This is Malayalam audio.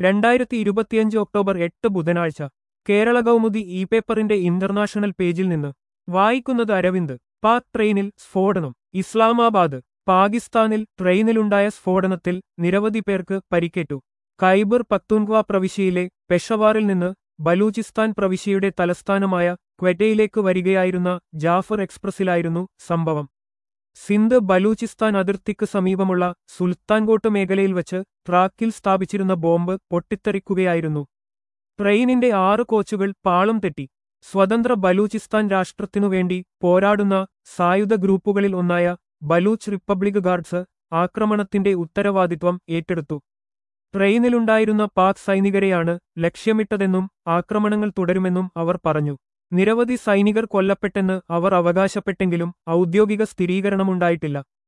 രണ്ടായിരത്തി ഇരുപത്തിയഞ്ച് ഒക്ടോബർ എട്ട് ബുധനാഴ്ച കേരള കൗമുദി ഇ പേപ്പറിന്റെ ഇന്റർനാഷണൽ പേജിൽ നിന്ന് വായിക്കുന്നത് അരവിന്ദ് പാക് ട്രെയിനിൽ സ്ഫോടനം ഇസ്ലാമാബാദ് പാകിസ്ഥാനിൽ ട്രെയിനിലുണ്ടായ സ്ഫോടനത്തിൽ നിരവധി പേർക്ക് പരിക്കേറ്റു ഖൈബർ പക്തൂൺഖ്വ പ്രവിശ്യയിലെ പെഷവാറിൽ നിന്ന് ബലൂചിസ്ഥാൻ പ്രവിശ്യയുടെ തലസ്ഥാനമായ ക്വറ്റയിലേക്ക് വരികയായിരുന്ന ജാഫർ എക്സ്പ്രസിലായിരുന്നു സംഭവം സിന്ധ് ബലൂചിസ്ഥാൻ അതിർത്തിക്ക് സമീപമുള്ള സുൽത്താൻകോട്ട് മേഖലയിൽ വച്ച് ട്രാക്കിൽ സ്ഥാപിച്ചിരുന്ന ബോംബ് പൊട്ടിത്തെറിക്കുകയായിരുന്നു ട്രെയിനിന്റെ ആറ് കോച്ചുകൾ പാളം തെറ്റി സ്വതന്ത്ര ബലൂചിസ്ഥാൻ രാഷ്ട്രത്തിനുവേണ്ടി പോരാടുന്ന സായുധ ഗ്രൂപ്പുകളിൽ ഒന്നായ ബലൂച്ച് റിപ്പബ്ലിക് ഗാർഡ്സ് ആക്രമണത്തിന്റെ ഉത്തരവാദിത്വം ഏറ്റെടുത്തു ട്രെയിനിലുണ്ടായിരുന്ന പാക് സൈനികരെയാണ് ലക്ഷ്യമിട്ടതെന്നും ആക്രമണങ്ങൾ തുടരുമെന്നും അവർ പറഞ്ഞു നിരവധി സൈനികർ കൊല്ലപ്പെട്ടെന്ന് അവർ അവകാശപ്പെട്ടെങ്കിലും ഔദ്യോഗിക സ്ഥിരീകരണമുണ്ടായിട്ടില്ല